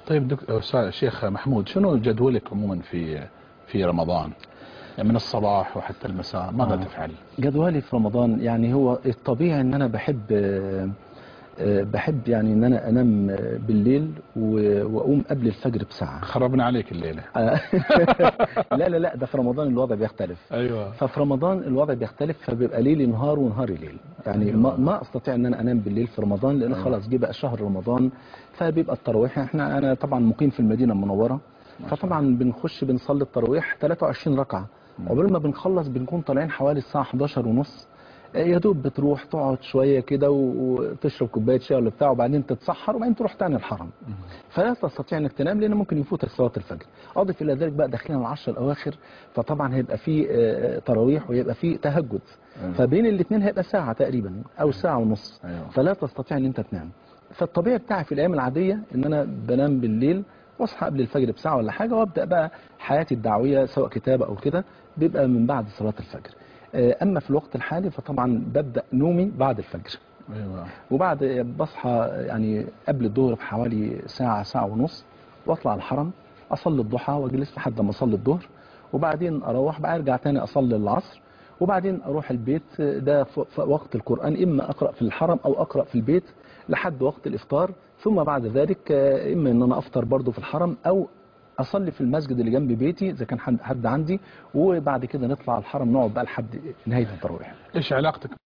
طيب دكتور أستاذ شيخ محمود شنو جدولك عموما في في رمضان من الصباح وحتى المساء ماذا آه. تفعل جدولي في رمضان يعني هو الطبيعي ان انا بحب آه، آه، بحب يعني ان انا انام آه، بالليل و- واقوم قبل الفجر بساعه خربنا عليك الليلة آه، لا لا لا ده في رمضان الوضع بيختلف ايوه ففي رمضان الوضع بيختلف فبيبقى ليلي نهار ونهاري ليل يعني أيوة. ما, ما استطيع ان انا انام بالليل في رمضان لان أيوة. خلاص جه بقى شهر رمضان فبيبقى التراويح احنا انا طبعا مقيم في المدينه المنوره فطبعا بنخش بنصلي التراويح 23 ركعه عقبال ما بنخلص بنكون طالعين حوالي الساعه 11 ونص يا دوب بتروح تقعد شويه كده و- وتشرب كوبايه شاي ولا بتاع وبعدين تتسحر وبعدين تروح تاني الحرم فلا تستطيع انك تنام لان ممكن يفوتك صلاه الفجر اضف الى ذلك بقى داخلين على العشر الاواخر فطبعا هيبقى في آه، تراويح ويبقى في تهجد أيوة. فبين الاثنين هيبقى ساعه تقريبا او ساعه ونص أيوة. فلا تستطيع ان انت تنام فالطبيعي بتاعي في الايام العاديه ان انا بنام بالليل واصحى قبل الفجر بساعه ولا حاجه وابدا بقى حياتي الدعويه سواء كتابه او كده بيبقى من بعد صلاه الفجر آه، اما في الوقت الحالي فطبعا ببدا نومي بعد الفجر ايوه وبعد بصحى يعني قبل الظهر بحوالي ساعة ساعة ونص واطلع الحرم اصلي الضحى واجلس لحد ما اصلي الظهر وبعدين اروح بقى ارجع تاني اصلي العصر وبعدين اروح البيت ده في في وقت القرآن اما اقرأ في الحرم او اقرأ في البيت لحد وقت الافطار ثم بعد ذلك آه، اما ان انا افطر برضو في الحرم او اصلي في المسجد اللي جنب بيتي اذا كان حد حد عندي وبعد كده نطلع الحرم نقعد بقى لحد نهاية التراويح ايش علاقتك